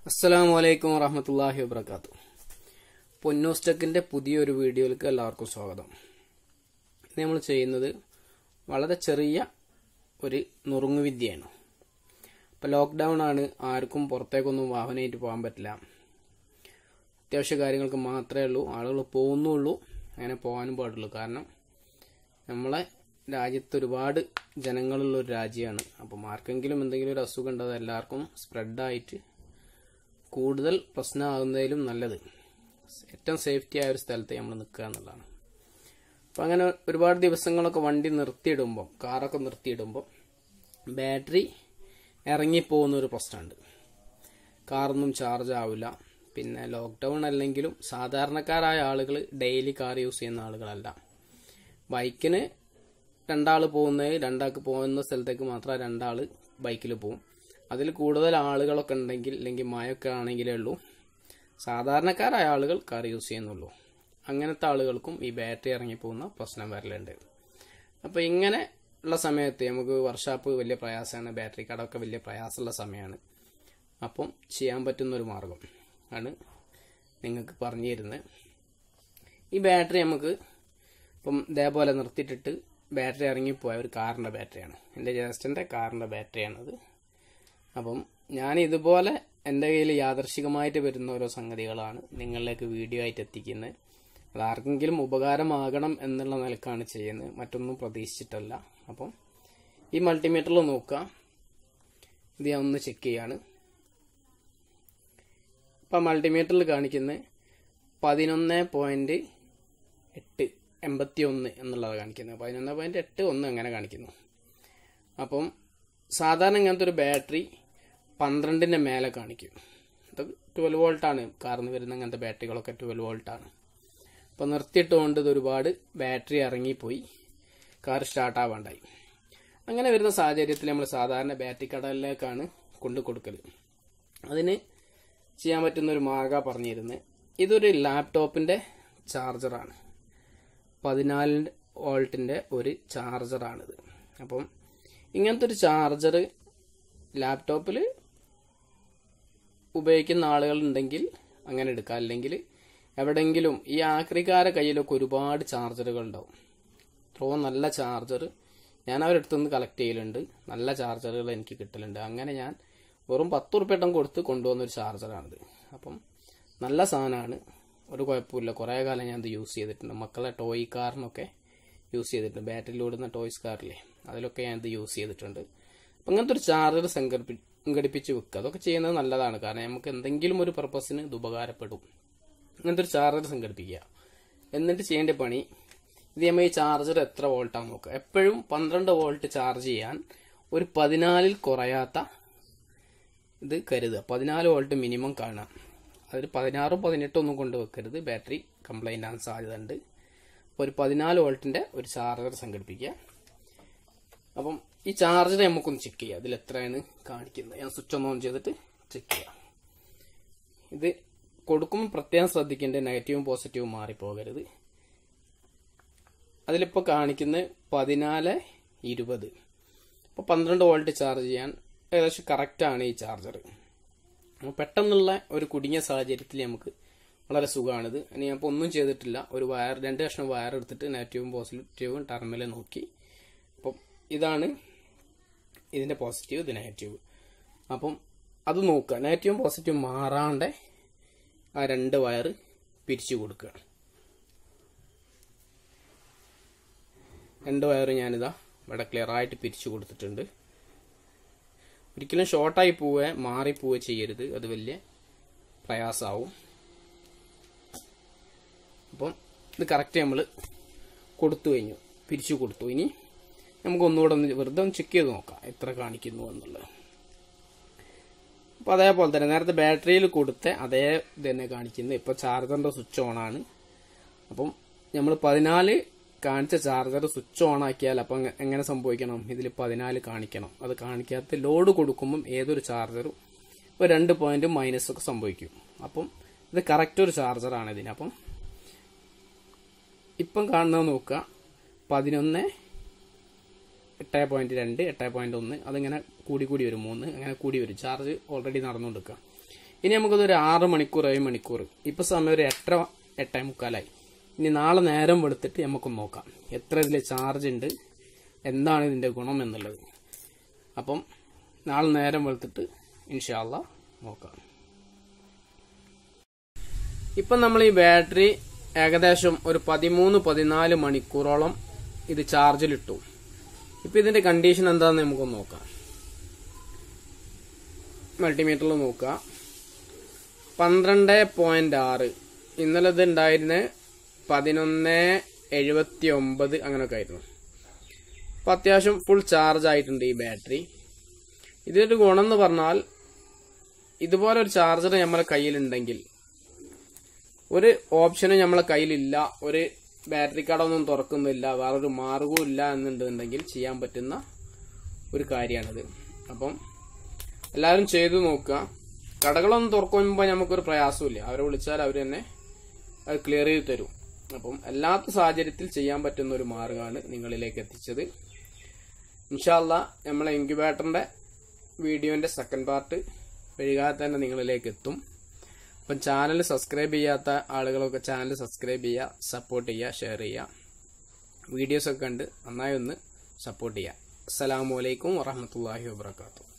അസ്സലാമു അലൈക്കും വറഹമത്തല്ലാഹി വബർക്കാത്തു പൊന്നോസ്റ്റക്കിന്റെ പുതിയൊരു വീഡിയോയിലേക്ക് എല്ലാവർക്കും സ്വാഗതം ഇന്ന് നമ്മൾ ചെയ്യുന്നത് വളരെ ചെറിയ ഒരു നുറുങ്ങുവിദ്യയാണ് ഇപ്പം ലോക്ക്ഡൗൺ ആണ് ആർക്കും പുറത്തേക്കൊന്നും വാഹനമായിട്ട് പോകാൻ പറ്റില്ല അത്യാവശ്യ കാര്യങ്ങൾക്ക് മാത്രമേ ഉള്ളൂ ആളുകൾ പോകുന്നുള്ളൂ അങ്ങനെ പോകാനും പാടുള്ളൂ കാരണം നമ്മളെ രാജ്യത്ത് ഒരുപാട് ജനങ്ങളുള്ള ഒരു രാജ്യമാണ് അപ്പം ആർക്കെങ്കിലും എന്തെങ്കിലും ഒരു അസുഖം ഉണ്ടോ അത് എല്ലാവർക്കും സ്പ്രെഡായിട്ട് കൂടുതൽ പ്രശ്നമാകുന്നതിലും നല്ലത് ഏറ്റവും സേഫ്റ്റി ആയ ഒരു സ്ഥലത്ത് നമ്മൾ നിൽക്കുക എന്നുള്ളതാണ് അപ്പം അങ്ങനെ ഒരുപാട് ദിവസങ്ങളൊക്കെ വണ്ടി നിർത്തിയിടുമ്പോൾ കാറൊക്കെ നിർത്തിയിടുമ്പോൾ ബാറ്ററി ഇറങ്ങിപ്പോകുന്ന ഒരു പ്രശ്നമുണ്ട് കാറൊന്നും ചാർജ് ആവില്ല പിന്നെ ലോക്ക്ഡൗൺ അല്ലെങ്കിലും സാധാരണക്കാരായ ആളുകൾ ഡെയിലി കാർ യൂസ് ചെയ്യുന്ന ആളുകളല്ല ബൈക്കിന് രണ്ടാൾ പോകുന്നത് രണ്ടാൾക്ക് പോകുന്ന സ്ഥലത്തേക്ക് മാത്രം രണ്ടാൾ ബൈക്കിൽ പോകും അതിൽ കൂടുതൽ ആളുകളൊക്കെ ഉണ്ടെങ്കിൽ അല്ലെങ്കിൽ മഴയൊക്കെ ആണെങ്കിലേ ഉള്ളൂ സാധാരണക്കാരായ ആളുകൾ കാർ യൂസ് ചെയ്യുന്നുള്ളൂ അങ്ങനത്തെ ആളുകൾക്കും ഈ ബാറ്ററി ഇറങ്ങിപ്പോകുന്ന പ്രശ്നം വരലുണ്ട് അപ്പോൾ ഇങ്ങനെ ഉള്ള സമയത്ത് നമുക്ക് വർഷാപ്പ് വലിയ പ്രയാസമാണ് ബാറ്ററി കടമൊക്കെ വലിയ പ്രയാസമുള്ള സമയമാണ് അപ്പം ചെയ്യാൻ പറ്റുന്ന ഒരു മാർഗം ആണ് നിങ്ങൾക്ക് പറഞ്ഞു തരുന്നത് ഈ ബാറ്ററി നമുക്ക് ഇപ്പം ഇതേപോലെ നിർത്തിയിട്ടിട്ട് ബാറ്ററി ഇറങ്ങിപ്പോയ ഒരു കാറിൻ്റെ ബാറ്ററിയാണ് എൻ്റെ ജ്യേഷ്ഠൻ്റെ കാറിൻ്റെ ബാറ്ററിയാണത് അപ്പം ഞാൻ ഇതുപോലെ എൻ്റെ കയ്യിൽ യാദർശികമായിട്ട് വരുന്ന ഓരോ സംഗതികളാണ് നിങ്ങളിലേക്ക് വീഡിയോ ആയിട്ട് എത്തിക്കുന്നത് അത് ആർക്കെങ്കിലും ഉപകാരമാകണം എന്നുള്ള നിലക്കാണ് ചെയ്യുന്നത് മറ്റൊന്നും പ്രതീക്ഷിച്ചിട്ടല്ല അപ്പം ഈ മൾട്ടിമീറ്ററിൽ നോക്കുക ഇത് ഞാൻ ഒന്ന് ചെക്ക് ചെയ്യാണ് ഇപ്പം മൾട്ടിമീറ്ററിൽ കാണിക്കുന്നത് പതിനൊന്ന് പോയിന്റ് എട്ട് എൺപത്തി ഒന്ന് എന്നുള്ളത് കാണിക്കുന്നത് പതിനൊന്ന് പോയിന്റ് എട്ട് ഒന്ന് അങ്ങനെ കാണിക്കുന്നു അപ്പം സാധാരണ ഇങ്ങനത്തെ ഒരു ബാറ്ററി പന്ത്രണ്ടിൻ്റെ മേലെ കാണിക്കും ഇത് ട്വൽവ് വോൾട്ടാണ് കാർന്ന് വരുന്ന അങ്ങനത്തെ ബാറ്ററികളൊക്കെ ട്വൽവ് വോൾട്ടാണ് അപ്പോൾ നിർത്തിയിട്ടുകൊണ്ട് ഇത് ഒരുപാട് ബാറ്ററി ഇറങ്ങിപ്പോയി കാർ സ്റ്റാർട്ട് ആവാണ്ടായി അങ്ങനെ വരുന്ന സാഹചര്യത്തിൽ നമ്മൾ സാധാരണ ബാറ്ററി കടലിലേക്കാണ് കൊണ്ടു കൊടുക്കൽ അതിന് ചെയ്യാൻ പറ്റുന്ന ഒരു മാർഗ പറഞ്ഞിരുന്നത് ഇതൊരു ലാപ്ടോപ്പിൻ്റെ ചാർജറാണ് പതിനാല് വോൾട്ടിൻ്റെ ഒരു ചാർജറാണിത് അപ്പം ഇങ്ങനത്തെ ഒരു ചാർജർ ലാപ്ടോപ്പിൽ ഉപയോഗിക്കുന്ന ആളുകളുണ്ടെങ്കിൽ അങ്ങനെ എടുക്കാം അല്ലെങ്കിൽ എവിടെങ്കിലും ഈ ആക്രിക്കാരെ കയ്യിലൊക്കെ ഒരുപാട് ചാർജറുകൾ ഉണ്ടാവും ഇത്രയും നല്ല ചാർജർ ഞാൻ അവരുടെ നിന്ന് കളക്ട് ചെയ്യലുണ്ട് നല്ല ചാർജറുകൾ എനിക്ക് കിട്ടലുണ്ട് അങ്ങനെ ഞാൻ വെറും പത്ത് ഉറുപ്പ്യട്ടം കൊടുത്ത് കൊണ്ടുവന്ന ഒരു ചാർജറാണിത് അപ്പം നല്ല സാധനമാണ് ഒരു കുഴപ്പമില്ല കുറേ കാലം ഞാൻ ഇത് യൂസ് ചെയ്തിട്ടുണ്ട് മക്കളെ ടോയ് കാറിനൊക്കെ യൂസ് ചെയ്തിട്ടുണ്ട് ബാറ്ററിയിൽ ഓടുന്ന ടോയ്സ് കാറില്ലേ അതിലൊക്കെ ഞാൻ ഇത് യൂസ് ചെയ്തിട്ടുണ്ട് അപ്പം അങ്ങനത്തെ ഒരു ചാർജർ സംഘടിപ്പി സംഘടിപ്പിച്ച് വെക്കുക അതൊക്കെ ചെയ്യുന്നത് നല്ലതാണ് കാരണം നമുക്ക് എന്തെങ്കിലും ഒരു പർപ്പസിന് ഇത് ഉപകാരപ്പെടും അങ്ങനത്തെ ഒരു ചാർജർ സംഘടിപ്പിക്കുക എന്നിട്ട് ചെയ്യേണ്ട പണി ഇത് നമ്മൾ ഈ ചാർജർ എത്ര വോൾട്ടാന്ന് നോക്കുക എപ്പോഴും പന്ത്രണ്ട് വോൾട്ട് ചാർജ് ചെയ്യാൻ ഒരു പതിനാലിൽ കുറയാത്ത ഇത് കരുതുക പതിനാല് വോൾട്ട് മിനിമം കാണാം അതിൽ പതിനാറും പതിനെട്ടും ഒന്നും കൊണ്ട് വെക്കരുത് ബാറ്ററി കംപ്ലൈൻ്റ് ആകാൻ സാധ്യത ഉണ്ട് അപ്പോൾ ഒരു പതിനാല് വോൾട്ടിൻ്റെ ഒരു ചാർജർ സംഘടിപ്പിക്കുക അപ്പം ഈ ചാർജർ നമുക്കൊന്ന് ചെക്ക് ചെയ്യാം അതിൽ എത്രയാണ് കാണിക്കുന്നത് ഞാൻ സ്വിച്ച് ഒന്ന് ഓൺ ചെയ്തിട്ട് ചെക്ക് ചെയ്യാം ഇത് കൊടുക്കുമ്പോൾ പ്രത്യേകം ശ്രദ്ധിക്കേണ്ട നെഗറ്റീവും പോസിറ്റീവും മാറിപ്പോകരുത് അതിലിപ്പോൾ കാണിക്കുന്നത് പതിനാല് ഇരുപത് അപ്പോൾ പന്ത്രണ്ട് വോൾട്ട് ചാർജ് ചെയ്യാൻ ഏകദേശം കറക്റ്റാണ് ഈ ചാർജർ പെട്ടെന്നുള്ള ഒരു കുടുങ്ങിയ സാഹചര്യത്തിൽ നമുക്ക് വളരെ സുഖമാണിത് ഇനി ഞാൻ ഇപ്പോൾ ഒന്നും ചെയ്തിട്ടില്ല ഒരു വയർ രണ്ട് കഷ്ണം വയർ എടുത്തിട്ട് നെഗറ്റീവും പോസിറ്റീവും ടെർമിനൽ നോക്കി അപ്പം ഇതാണ് ഇതിന്റെ പോസിറ്റീവ് ഇത് നെഗറ്റീവ് അപ്പം അത് നോക്കുക നെഗറ്റീവും പോസിറ്റീവും മാറാണ്ട് ആ രണ്ട് വയർ പിരിച്ചു കൊടുക്കുക രണ്ട് വയർ ഞാനിതാ ഇവിടെ ക്ലിയർ ആയിട്ട് പിരിച്ചു കൊടുത്തിട്ടുണ്ട് ഒരിക്കലും ഷോർട്ടായി പോവുക മാറിപ്പോവുക ചെയ്യരുത് അത് വലിയ പ്രയാസമാവും അപ്പം ഇത് കറക്റ്റ് നമ്മൾ കൊടുത്തു കഴിഞ്ഞു പിരിച്ചു കൊടുത്തു ഇനി നമുക്ക് ഒന്നുകൂടെ ഒന്ന് വെറുതെ ഒന്ന് ചെക്ക് ചെയ്ത് നോക്കാം എത്ര കാണിക്കുന്നു എന്നുള്ളത് അപ്പോൾ അതേപോലെ തന്നെ നേരത്തെ ബാറ്ററിയിൽ കൊടുത്ത അതേ ഇത് തന്നെ കാണിക്കുന്നത് ഇപ്പോൾ ചാർജറിൻ്റെ സ്വിച്ച് ഓൺ ആണ് അപ്പം നമ്മൾ പതിനാല് കാണിച്ച ചാർജർ സ്വിച്ച് ഓൺ ആക്കിയാൽ അപ്പം എങ്ങനെ സംഭവിക്കണം ഇതിൽ പതിനാല് കാണിക്കണം അത് കാണിക്കാത്ത ലോഡ് കൊടുക്കുമ്പം ഏതൊരു ചാർജറും ഒരു രണ്ട് പോയിന്റ് മൈനസ് ഒക്കെ സംഭവിക്കും അപ്പം ഇത് കറക്റ്റ് ഒരു ചാർജറാണ് ഇതിന് അപ്പം ഇപ്പം കാണുന്നത് നോക്കുക പതിനൊന്ന് എട്ട് പോയിന്റ് രണ്ട് എട്ട് പോയിന്റ് ഒന്ന് അതിങ്ങനെ കൂടി കൂടി വരും മൂന്ന് അങ്ങനെ കൂടി വരും ചാർജ് ഓൾറെഡി നടന്നുകൊണ്ടിരിക്കുക ഇനി നമുക്കതൊരു ആറ് മണിക്കൂർ ഏഴ് മണിക്കൂർ ഇപ്പൊ സമയം ഒരു എട്ടര എട്ടേ മുക്കാലായി ഇനി നാളെ നേരം വെളുത്തിട്ട് നമുക്ക് നോക്കാം എത്ര ഇതിൽ ചാർജ് ഉണ്ട് എന്താണ് ഇതിന്റെ ഗുണം എന്നുള്ളത് അപ്പം നാളെ നേരം വെളുത്തിട്ട് ഇൻഷാല്ല നോക്കാം ഇപ്പം നമ്മൾ ഈ ബാറ്ററി ഏകദേശം ഒരു പതിമൂന്ന് പതിനാല് മണിക്കൂറോളം ഇത് ചാർജിലിട്ടു ഇപ്പൊ ഇതിന്റെ കണ്ടീഷൻ എന്താന്ന് നമുക്ക് നോക്കാം മൾട്ടിമീറ്ററിൽ നോക്കുക പന്ത്രണ്ട് പോയിന്റ് ആറ് ഇന്നലെ ഇത് ഉണ്ടായിരുന്നത് പതിനൊന്ന് എഴുപത്തി ഒമ്പത് അങ്ങനെയൊക്കെ ആയിരുന്നു അപ്പൊ അത്യാവശ്യം ഫുൾ ചാർജ് ആയിട്ടുണ്ട് ഈ ബാറ്ററി ഇതിന്റെ ഗുണം എന്ന് പറഞ്ഞാൽ ഇതുപോലെ ഒരു ചാർജർ നമ്മളെ കയ്യിലുണ്ടെങ്കിൽ ഒരു ഓപ്ഷനും നമ്മളെ കയ്യിലില്ല ഒരു ബാറ്ററി കടൊന്നും തുറക്കുന്നില്ല വേറൊരു മാർഗവും ഇല്ല എന്നുണ്ടെന്നുണ്ടെങ്കിൽ ചെയ്യാൻ പറ്റുന്ന ഒരു കാര്യമാണിത് അപ്പം എല്ലാവരും ചെയ്തു നോക്കുക കടകളൊന്നും തുറക്കുമ്പോൾ നമുക്കൊരു പ്രയാസമില്ല അവരെ വിളിച്ചാൽ അവർ തന്നെ അത് ക്ലിയർ ചെയ്ത് തരും അപ്പം അല്ലാത്ത സാഹചര്യത്തിൽ ചെയ്യാൻ പറ്റുന്ന ഒരു മാർഗമാണ് നിങ്ങളിലേക്ക് എത്തിച്ചത് ഇൻഷാല്ല നമ്മളെ ഇൻക്യുബേറ്ററിന്റെ വീഡിയോന്റെ സെക്കൻഡ് പാർട്ട് വൈകാതെ തന്നെ നിങ്ങളിലേക്ക് എത്തും അപ്പം ചാനൽ സബ്സ്ക്രൈബ് ചെയ്യാത്ത ആളുകളൊക്കെ ചാനൽ സബ്സ്ക്രൈബ് ചെയ്യുക സപ്പോർട്ട് ചെയ്യുക ഷെയർ ചെയ്യുക വീഡിയോസൊക്കെ കണ്ട് നന്നായി ഒന്ന് സപ്പോർട്ട് ചെയ്യുക അസ്സലാമു അലൈക്കും വറഹമത്തല്ലാഹി വാബർക്കാത്തു